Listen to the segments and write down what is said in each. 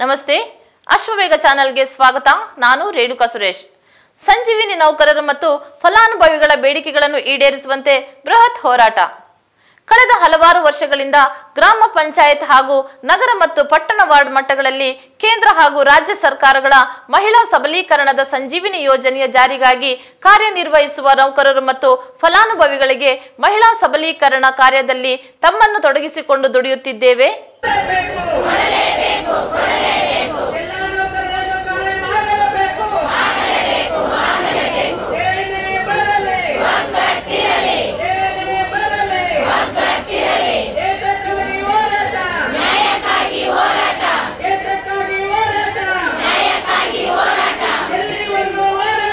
ನಮಸ್ತೆ ಅಶ್ವವೇಗ ಚಾನೆಲ್ಗೆ ಸ್ವಾಗತ ನಾನು ರೇಣುಕಾ ಸುರೇಶ್ ಸಂಜೀವಿನಿ ನೌಕರರು ಮತ್ತು ಫಲಾನುಭವಿಗಳ ಬೇಡಿಕೆಗಳನ್ನು ಈಡೇರಿಸುವಂತೆ ಬೃಹತ್ ಹೋರಾಟ ಕಳೆದ ಹಲವಾರು ವರ್ಷಗಳಿಂದ ಗ್ರಾಮ ಪಂಚಾಯತ್ ಹಾಗೂ ನಗರ ಮತ್ತು ಪಟ್ಟಣ ವಾರ್ಡ್ ಮಟ್ಟಗಳಲ್ಲಿ ಕೇಂದ್ರ ಹಾಗೂ ರಾಜ್ಯ ಸರ್ಕಾರಗಳ ಮಹಿಳಾ ಸಬಲೀಕರಣದ ಸಂಜೀವಿನಿ ಯೋಜನೆಯ ಜಾರಿಗಾಗಿ ಕಾರ್ಯನಿರ್ವಹಿಸುವ ನೌಕರರು ಮತ್ತು ಫಲಾನುಭವಿಗಳಿಗೆ ಮಹಿಳಾ ಸಬಲೀಕರಣ ಕಾರ್ಯದಲ್ಲಿ ತಮ್ಮನ್ನು ತೊಡಗಿಸಿಕೊಂಡು ದುಡಿಯುತ್ತಿದ್ದೇವೆ ಎಲ್ಲ ನೌಕರರನ್ನು ಕಾಯಂ ಆಗಲೇಬೇಕು. ಏನೇ ಬರಲಿ. ಏನೇ ಬರಲಿ. ಏತಕ್ಕಾಗಿ ಹೋರಾಟ? ಏತಕ್ಕಾಗಿ ಹೋರಾಟ? ಎಲ್ಲಿವರೆಗೂ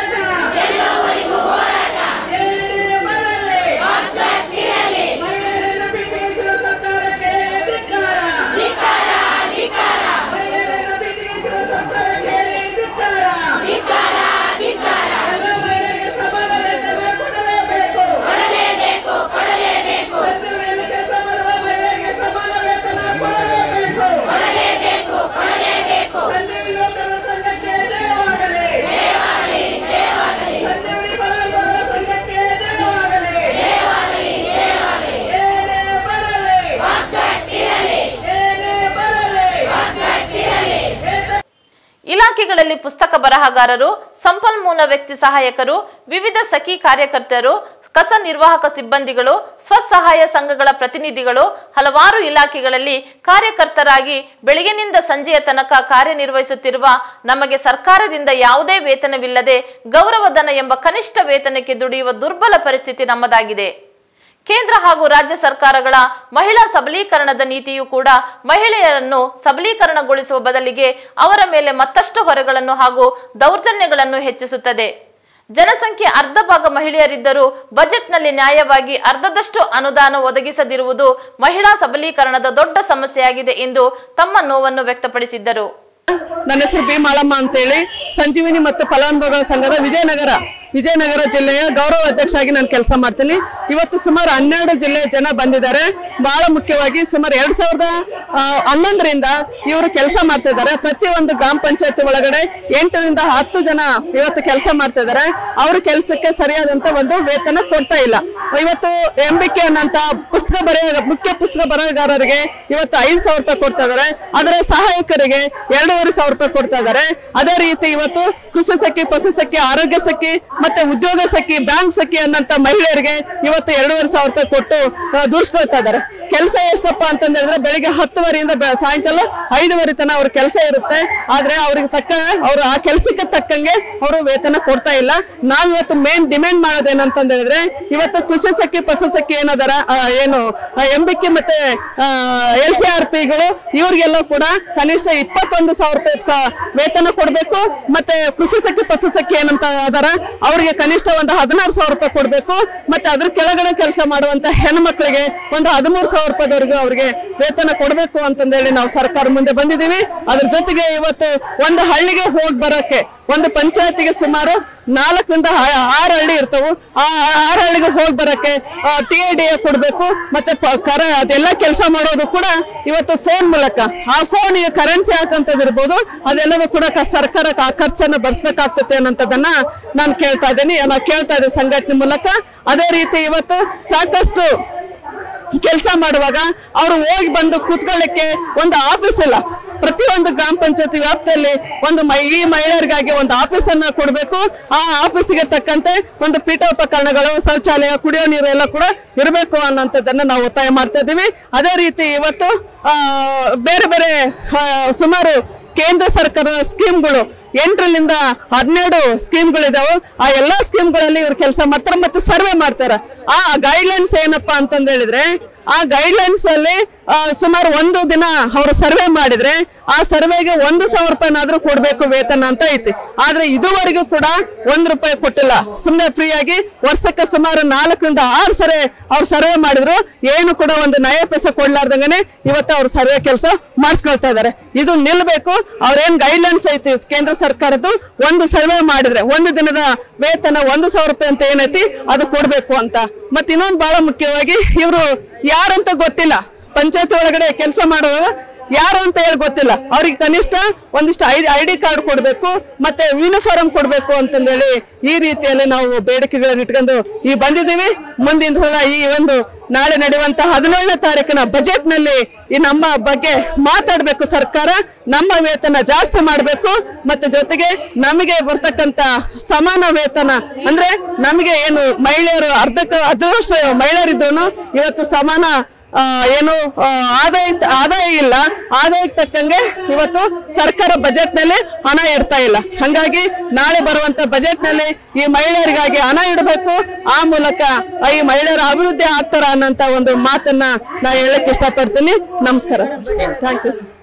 ಹೋರಾಟ? ಏನೇ ಬರಲಿ. ಮಹಿಳೆಯರನ್ನು ಬಿಡಿಸುವ ಸರ್ಕಾರಕ್ಕೆ ಧಿಕ್ಕಾರ. ಮಹಿಳೆಯರನ್ನು ಬಿಡಿಸುವ ಸರ್ಕಾರಕ್ಕೆ ಧಿಕ್ಕಾರ. ಎಲ್ಲ ಮಹಿಳೆಯರಿಗೆ ಸಮಾನ ವೇತನ ಕೊಡಲೇಬೇಕು. ಸಂಜೀವನಿಯಲ್ಲಿ ಕೆಲಸ ಮಾಡುವ ಮಹಿಳೆಯರಿಗೆ ಸಮಾನ ವೇತನ ಕೊಡಲೇಬೇಕು. ಸಂಜೀವನಿ ನೌಕರರ ಸಂಘಕ್ಕೆ ಜಯವಾಗಲಿ. ಸಂಜೀವನಿ ಫಲಾನುಭವಿಗಳ ಸಂಘಕ್ಕೆ ಜಯವಾಗಲಿ. ಏನೇ ಬರಲಿ. ಏನೇ ಬರಲಿ. ಏತ- ಇಲಾಖೆಗಳಲ್ಲಿ ಪುಸ್ತಕ ಬರಹಗಾರರು ಸಂಪನ್ಮೂಲ ವ್ಯಕ್ತಿ ಸಹಾಯಕರು ವಿವಿಧ ಸಖಿ ಕಾರ್ಯಕರ್ತರು ಕಸ ನಿರ್ವಾಹಕ ಸಿಬ್ಬಂದಿಗಳು ಸ್ವಸಹಾಯ ಸಂಘಗಳ ಪ್ರತಿನಿಧಿಗಳು ಹಲವಾರು ಇಲಾಖೆಗಳಲ್ಲಿ ಕಾರ್ಯಕರ್ತರಾಗಿ ಬೆಳಗಿನಿಂದ ಸಂಜೆಯ ತನಕ ಕಾರ್ಯನಿರ್ವಹಿಸುತ್ತಿರುವ ನಮಗೆ ಸರ್ಕಾರದಿಂದ ಯಾವುದೇ ವೇತನವಿಲ್ಲದೆ ಗೌರವಧನ ಎಂಬ ಕನಿಷ್ಠ ವೇತನಕ್ಕೆ ದುಡಿಯುವ ದುರ್ಬಲ ಪರಿಸ್ಥಿತಿ ನಮ್ಮದಾಗಿದೆ ಕೇಂದ್ರ ಹಾಗೂ ರಾಜ್ಯ ಸರ್ಕಾರಗಳ ಮಹಿಳಾ ಸಬಲೀಕರಣದ ನೀತಿಯು ಕೂಡ ಮಹಿಳೆಯರನ್ನು ಸಬಲೀಕರಣಗೊಳಿಸುವ ಬದಲಿಗೆ ಅವರ ಮೇಲೆ ಮತ್ತಷ್ಟು ಹೊರೆಗಳನ್ನು ಹಾಗೂ ದೌರ್ಜನ್ಯಗಳನ್ನು ಹೆಚ್ಚಿಸುತ್ತದೆ ಜನಸಂಖ್ಯೆ ಅರ್ಧ ಭಾಗ ಮಹಿಳೆಯರಿದ್ದರೂ ಬಜೆಟ್ನಲ್ಲಿ ನ್ಯಾಯವಾಗಿ ಅರ್ಧದಷ್ಟು ಅನುದಾನ ಒದಗಿಸದಿರುವುದು ಮಹಿಳಾ ಸಬಲೀಕರಣದ ದೊಡ್ಡ ಸಮಸ್ಯೆಯಾಗಿದೆ ಎಂದು ತಮ್ಮ ನೋವನ್ನು ವ್ಯಕ್ತಪಡಿಸಿದ್ದರು ನನ್ನ ಹೆಸರು ಬಿ ಮಾಳಮ್ಮ ಅಂತೇಳಿ ಸಂಜೀವಿನಿ ಮತ್ತು ಫಲಾನುಭವಿಗಳ ಸಂಘದ ವಿಜಯನಗರ ವಿಜಯನಗರ ಜಿಲ್ಲೆಯ ಗೌರವ ಅಧ್ಯಕ್ಷ ಆಗಿ ನಾನು ಕೆಲಸ ಮಾಡ್ತೀನಿ ಇವತ್ತು ಸುಮಾರು ಹನ್ನೆರಡು ಜಿಲ್ಲೆಯ ಜನ ಬಂದಿದ್ದಾರೆ ಬಹಳ ಮುಖ್ಯವಾಗಿ ಸುಮಾರು ಎರಡ್ ಸಾವಿರದ ಆ, ಹನ್ನೊಂದರಿಂದ ಇವರು ಕೆಲಸ ಮಾಡ್ತಾ ಇದ್ದಾರೆ ಪ್ರತಿಯೊಂದು ಗ್ರಾಮ ಪಂಚಾಯತಿ ಒಳಗಡೆ ಎಂಟರಿಂದ ಹತ್ತು ಜನ ಇವತ್ತು ಕೆಲಸ ಮಾಡ್ತಾ ಇದ್ದಾರೆ ಅವ್ರ ಕೆಲಸಕ್ಕೆ ಸರಿಯಾದಂತ ಒಂದು ವೇತನ ಕೊಡ್ತಾ ಇಲ್ಲ ಇವತ್ತು ಎಂ ಬಿ ಕೆ ಅನ್ನಂತ ಪುಸ್ತಕ ಬರೆಯ ಮುಖ್ಯ ಪುಸ್ತಕ ಬರಹಗಾರರಿಗೆ ಇವತ್ತು ಐದು ಸಾವಿರ ರೂಪಾಯಿ ಕೊಡ್ತಾ ಇದ್ದಾರೆ ಅದರ ಸಹಾಯಕರಿಗೆ ಎರಡೂವರೆ ಸಾವಿರ ರೂಪಾಯಿ ಕೊಡ್ತಾ ಇದ್ದಾರೆ ಅದೇ ರೀತಿ ಇವತ್ತು ಕೃಷಿ ಸಖಿ ಪಶು ಸಖಿ ಆರೋಗ್ಯ ಸಖಿ ಮತ್ತೆ ಉದ್ಯೋಗ ಸಖಿ ಬ್ಯಾಂಕ್ ಸಖಿ ಅನ್ನಂತ ಮಹಿಳೆಯರಿಗೆ ಇವತ್ತು ಎರಡೂವರೆ ಸಾವಿರ ರೂಪಾಯಿ ಕೊಟ್ಟು ಆ, ದೂರ್ಸ್ಕೊಳ್ತಾ ಇದ್ದಾರೆ ಕೆಲಸ ಎಷ್ಟಪ್ಪ ಅಂತಂದ್ ಹೇಳಿದ್ರೆ ಬೆಳಿಗ್ಗೆ ಹತ್ತುವರೆಯಿಂದ ಬೆ- ಸಾಯಂಕಾಲ ಐದುವರೆ ತನ ಅವ್ರ ಕೆಲಸ ಇರುತ್ತೆ ಆದ್ರೆ ಅವ್ರಿಗೆ ತಕ್ಕ ಅವರು ಆ ಕೆಲಸಕ್ಕೆ ತಕ್ಕಂಗೆ ಅವರು ವೇತನ ಕೊಡ್ತಾ ಇಲ್ಲ ನಾವ್ ಇವತ್ತು ಮೇನ್ ಡಿಮ್ಯಾಂಡ್ ಮಾಡೋದೇನಂತಂದ್ ಹೇಳಿದ್ರೆ ಇವತ್ತು ಕೃಷಿ ಸಖಿ ಪಶು ಸಖಿ ಏನದಾರ ಆ, ಏನು ಎಂ ಬಿ ಕೆ ಮತ್ತೆ ಎಲ್ ಸಿ ಆರ್ ಪಿಗಳು ಇವ್ರಿಗೆಲ್ಲ ಕೂಡ ಕನಿಷ್ಠ ಇಪ್ಪತ್ತೊಂದು ಸಾವಿರ ರೂಪಾಯಿ ಸ- ವೇತನ ಕೊಡ್ಬೇಕು ಮತ್ತೆ ಕೃಷಿ ಸಖಿ ಪಶು ಸಖಿ ಏನಂತ ಅದಾರ ಅವ್ರಿಗೆ ಕನಿಷ್ಠ ಒಂದು ಹದಿನಾರು ಸಾವಿರ ರೂಪಾಯಿ ಕೊಡ್ಬೇಕು ಮತ್ತೆ ಅದ್ರ ಕೆಳಗಡೆ ಕೆಲಸ ಮಾಡುವಂತ ಹೆಣ್ಮಕ್ಳಿಗೆ ಒಂದು ಹದಿಮೂರು ಸಾವಿರ ರೂಪಾಯಿದವರೆಗೂ ಅವ್ರಿಗೆ ವೇತನ ಕೊಡಬೇಕು ಅಂತಂದೇಳಿ ನಾವು ಸರ್ಕಾರ ಮುಂದೆ ಬಂದಿದ್ದೀವಿ ಅದ್ರ ಜೊತೆಗೆ ಇವತ್ತು ಒಂದು ಹಳ್ಳಿಗೆ ಹೋಗಿ ಬರೋಕೆ ಒಂದು ಪಂಚಾಯತಿಗೆ ಸುಮಾರು ನಾಲ್ಕರಿಂದ ಆ- ಆರು ಹಳ್ಳಿ ಇರ್ತವು ಆ ಆ- ಆರು ಹಳ್ಳಿಗೆ ಹೋಗಿ ಬರಕ್ಕೆ ಟಿ ಐ ಡಿ ಕೊಡ್ಬೇಕು ಮತ್ತೆ ಪ- ಕರ ಅದೆಲ್ಲ ಕೆಲಸ ಮಾಡೋದು ಕೂಡ ಇವತ್ತು ಫೋನ್ ಮೂಲಕ ಆ ಫೋನಿಗೆ ಕರೆನ್ಸಿ ಹಾಕಂತದಿರ್ಬೋದು ಅದೆಲ್ಲದೂ ಕೂಡ ಕ- ಸರ್ಕಾರಕ್ಕೆ ಆ ಖರ್ಚನ್ನ ಭರಿಸ್ಬೇಕಾಗ್ತದೆ ಅನ್ನೋಂಥದ್ದನ್ನ ನಾನು ಕೇಳ್ತಾ ಇದ್ದೀನಿ ನಾವು ಕೇಳ್ತಾ ಇದ್ದೀವಿ ಸಂಘಟನೆ ಮೂಲಕ ಅದೇ ರೀತಿ ಇವತ್ತು ಸಾಕಷ್ಟು ಕೆಲಸ ಮಾಡುವಾಗ ಅವರು ಹೋಗಿ ಬಂದು ಕೂತ್ಕೊಳ್ಳಿಕ್ಕೆ ಒಂದು ಆಫೀಸ್ ಇಲ್ಲ ಪ್ರತಿಯೊಂದು ಗ್ರಾಮ ಪಂಚಾಯತಿ ವ್ಯಾಪ್ತಿಯಲ್ಲಿ ಒಂದು ಮೈ- ಈ ಮಹಿಳೆಯರಿಗಾಗಿ ಒಂದು ಆಫೀಸ್ ಅನ್ನ ಕೊಡಬೇಕು ಆ ಆಫೀಸಿಗೆ ತಕ್ಕಂತೆ ಒಂದು ಪೀಠೋಪಕರಣಗಳು ಶೌಚಾಲಯ ಕುಡಿಯೋ ನೀರು ಎಲ್ಲ ಕೂಡ ಇರಬೇಕು ಅನ್ನೋಂಥದ್ದನ್ನ ನಾವು ಒತ್ತಾಯ ಮಾಡ್ತಾ ಇದ್ದೀವಿ ಅದೇ ರೀತಿ ಇವತ್ತು ಆ, ಬೇರೆ ಬೇರೆ ಆ, ಸುಮಾರು ಕೇಂದ್ರ ಸರ್ಕಾರದ ಸ್ಕೀಮ್ಗಳು ಎಂಟರಿಂದ ಹನ್ನೆರಡು ಸ್ಕೀಮ್ಗಳಿದಾವೆ ಆ ಎಲ್ಲಾ ಸ್ಕೀಮ್ಗಳಲ್ಲಿ ಇವ್ರು ಕೆಲಸ ಮಾಡ್ತಾರೆ ಮತ್ತೆ ಸರ್ವೆ ಮಾಡ್ತಾರೆ ಆ ಗೈಡ್ಲೈನ್ಸ್ ಏನಪ್ಪಾ ಅಂತಂದ್ ಹೇಳಿದ್ರೆ ಆ ಗೈಡ್ಲೈನ್ಸ್ ಅಲ್ಲಿ ಆ, ಸುಮಾರು ಒಂದು ದಿನ ಅವರು ಸರ್ವೆ ಮಾಡಿದ್ರೆ ಆ ಸರ್ವೆಗೆ ಒಂದು ಸಾವಿರ ರೂಪಾಯಿನಾದ್ರೂ ಕೊಡ್ಬೇಕು ವೇತನ ಅಂತ ಐತಿ ಆದ್ರೆ ಇದುವರೆಗೂ ಕೂಡ ಒಂದ್ ರೂಪಾಯಿ ಕೊಟ್ಟಿಲ್ಲ ಸುಮ್ಮನೆ ಫ್ರೀ ಆಗಿ ವರ್ಷಕ್ಕೆ ಸುಮಾರು ನಾಲ್ಕರಿಂದ ಆರು ಸರಿ ಅವ್ರು ಸರ್ವೆ ಮಾಡಿದ್ರು ಏನು ಕೂಡ ಒಂದು ನಯ ಪೈಸೆ ಕೊಡ್ಲಾರ್ದಂಗನೆ ಇವತ್ತು ಅವ್ರು ಸರ್ವೆ ಕೆಲಸ ಮಾಡಿಸ್ಕೊಳ್ತಾ ಇದಾರೆ ಇದು ನಿಲ್ಬೇಕು ಅವ್ರೇನ್ ಗೈಡ್ಲೈನ್ಸ್ ಐತಿ ಕೇಂದ್ರ ಸರ್ಕಾರದ್ದು ಒಂದು ಸರ್ವೆ ಮಾಡಿದ್ರೆ ಒಂದು ದಿನದ ವೇತನ ಒಂದು ಸಾವಿರ ರೂಪಾಯಿ ಅಂತ ಏನೈತಿ ಅದು ಕೊಡ್ಬೇಕು ಅಂತ ಮತ್ ಇನ್ನೊಂದು ಬಹಳ ಮುಖ್ಯವಾಗಿ ಇವರು ಯಾರಂತ ಗೊತ್ತಿಲ್ಲ ಪಂಚಾಯತ್ ಒಳಗಡೆ ಕೆಲಸ ಮಾಡುವಾಗ ಯಾರು ಅಂತ ಹೇಳಿ ಗೊತ್ತಿಲ್ಲ ಅವ್ರಿಗೆ ಕನಿಷ್ಠ ಒಂದಿಷ್ಟು ಐ ಐ ಡಿ ಕಾರ್ಡ್ ಕೊಡಬೇಕು ಮತ್ತೆ ಯೂನಿಫಾರ್ಮ್ ಕೊಡಬೇಕು ಅಂತಂದೇಳಿ ಈ ರೀತಿಯಲ್ಲಿ ನಾವು ಬೇಡಿಕೆಗಳನ್ನ ಇಟ್ಕೊಂಡು ಈ ಬಂದಿದ್ದೀವಿ ಮುಂದಿನ ಸಲ ಈ ಒಂದು ನಾಳೆ ನಡೆಯುವಂತ ಹದಿನೇಳನೇ ತಾರೀಕಿನ ಬಜೆಟ್ ನಲ್ಲಿ ಈ ನಮ್ಮ ಬಗ್ಗೆ ಮಾತಾಡ್ಬೇಕು ಸರ್ಕಾರ ನಮ್ಮ ವೇತನ ಜಾಸ್ತಿ ಮಾಡಬೇಕು ಮತ್ತೆ ಜೊತೆಗೆ ನಮಗೆ ಬರ್ತಕ್ಕಂತ ಸಮಾನ ವೇತನ ಅಂದ್ರೆ ನಮಗೆ ಏನು ಮಹಿಳೆಯರು ಅರ್ಧಕ್ಕೆ ಅದರಷ್ಟು ಮಹಿಳೆಯರಿದ್ರು ಇವತ್ತು ಸಮಾನ ಆ, ಏನು ಆ, ಆದಾಯ ಆದಾಯ ಇಲ್ಲ ಆದಾಯಕ್ಕೆ ತಕ್ಕಂಗೆ ಇವತ್ತು ಸರ್ಕಾರ ಬಜೆಟ್ ನಲ್ಲಿ ಹಣ ಇಡ್ತಾ ಇಲ್ಲ ಹಂಗಾಗಿ ನಾಳೆ ಬರುವಂತ ಬಜೆಟ್ ನಲ್ಲಿ ಈ ಮಹಿಳೆಯರಿಗಾಗಿ ಹಣ ಇಡಬೇಕು ಆ ಮೂಲಕ ಈ ಮಹಿಳೆಯರ ಅಭಿವೃದ್ಧಿ ಆಗ್ತಾರ ಅನ್ನೋಂತ ಒಂದು ಮಾತನ್ನ ನಾ ಹೇಳಕ್ ಇಷ್ಟಪಡ್ತೀನಿ ನಮಸ್ಕಾರ ಸರ್ ಥ್ಯಾಂಕ್ ಯು ಸರ್